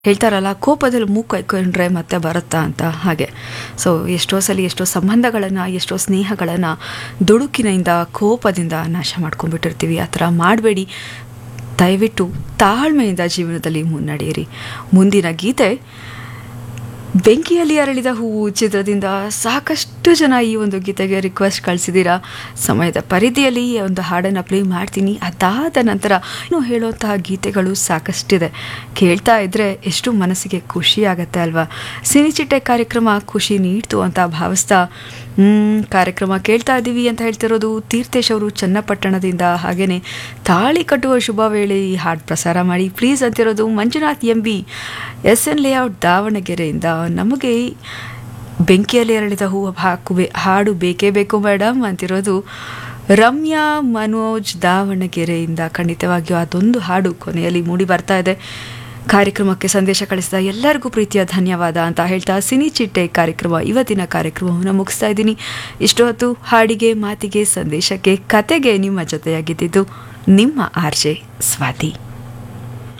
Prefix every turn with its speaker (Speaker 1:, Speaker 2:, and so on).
Speaker 1: ಹೇಳ್ತಾರಲ್ಲ ಕೋಪದಲ್ಲಿ ಮೂಗು ಕೈಕೊಂಡ್ರೆ ಮತ್ತೆ ಬರುತ್ತಾ ಅಂತ ಹಾಗೆ ಸೊ ಎಷ್ಟೋ ಸಲ ಎಷ್ಟೋ ಸಂಬಂಧಗಳನ್ನು ಎಷ್ಟೋ ಸ್ನೇಹಗಳನ್ನು ದುಡುಕಿನಿಂದ ಕೋಪದಿಂದ ನಾಶ ಮಾಡ್ಕೊಂಡ್ಬಿಟ್ಟಿರ್ತೀವಿ ಆ ಥರ ಮಾಡಬೇಡಿ ದಯವಿಟ್ಟು ತಾಳ್ಮೆಯಿಂದ ಜೀವನದಲ್ಲಿ ಮುನ್ನಡೆಯಿರಿ ಮುಂದಿನ ಗೀತೆ ಬೆಂಕಿಯಲ್ಲಿ ಅರಳಿದ ಹೂವು ಚಿತ್ರದಿಂದ ಸಾಕಷ್ಟು ಜನ ಈ ಒಂದು ಗೀತೆಗೆ ರಿಕ್ವೆಸ್ಟ್ ಕಳಿಸಿದ್ದೀರಾ ಸಮಯದ ಪರಿಧಿಯಲ್ಲಿ ಈ ಒಂದು ಹಾಡನ್ನು ಪ್ಲೇ ಮಾಡ್ತೀನಿ ಅದಾದ ನಂತರ ಇನ್ನು ಹೇಳುವಂತಹ ಗೀತೆಗಳು ಸಾಕಷ್ಟಿದೆ ಕೇಳ್ತಾ ಇದ್ರೆ ಎಷ್ಟು ಮನಸ್ಸಿಗೆ ಖುಷಿ ಆಗತ್ತೆ ಅಲ್ವಾ ಸಿನಿಚಿಟ್ಟೆ ಕಾರ್ಯಕ್ರಮ ಖುಷಿ ನೀಡ್ತು ಅಂತ ಭಾವಿಸ್ತಾ ಹ್ಮ್, ಕಾರ್ಯಕ್ರಮ ಕೇಳ್ತಾ ಇದ್ದೀವಿ ಅಂತ ಹೇಳ್ತಿರೋದು ತೀರ್ಥೇಶ್ ಅವರು ಚನ್ನಪಟ್ಟಣದಿಂದ ಹಾಗೇನೆ ತಾಳಿ ಕಟ್ಟುವ ಶುಭ ವೇಳೆ ಈ ಹಾಡು ಪ್ರಸಾರ ಮಾಡಿ ಪ್ಲೀಸ್ ಅಂತಿರೋದು Manjunath M B S N layout ದಾವಣಗೆರೆಯಿಂದ ನಮಗೆ ಬೆಂಕಿಯಲ್ಲಿ ಅರಳಿದ ಹೂವು ಹಾಕುವೆ ಹಾಡು ಬೇಕೇ ಬೇಕು ಮೇಡಮ್ ಅಂತಿರೋದು ರಮ್ಯಾ ಮನೋಜ್ ದಾವಣಗೆರೆಯಿಂದ ಖಂಡಿತವಾಗಿಯೂ ಅದೊಂದು ಹಾಡು ಕೊನೆಯಲ್ಲಿ ಮೂಡಿ ಬರ್ತಾ ಇದೆ ಕಾರ್ಯಕ್ರಮಕ್ಕೆ ಸಂದೇಶ ಕಳಿಸಿದ ಎಲ್ಲರಿಗೂ ಪ್ರೀತಿಯ ಧನ್ಯವಾದ ಅಂತ ಹೇಳ್ತಾ ಸಿನಿ ಚಿಟ್ಟೆ ಕಾರ್ಯಕ್ರಮ ಇವತ್ತಿನ ಕಾರ್ಯಕ್ರಮವನ್ನು ಮುಗಿಸ್ತಾ ಇದ್ದೀನಿ ಇಷ್ಟು ಹೊತ್ತು ಹಾಡಿಗೆ ಮಾತಿಗೆ ಸಂದೇಶಕ್ಕೆ ಕತೆಗೆ ನಿಮ್ಮ ಜೊತೆಯಾಗಿದ್ದಿದ್ದು ನಿಮ್ಮ ಆರ್ಜೆ ಸ್ವಾತಿ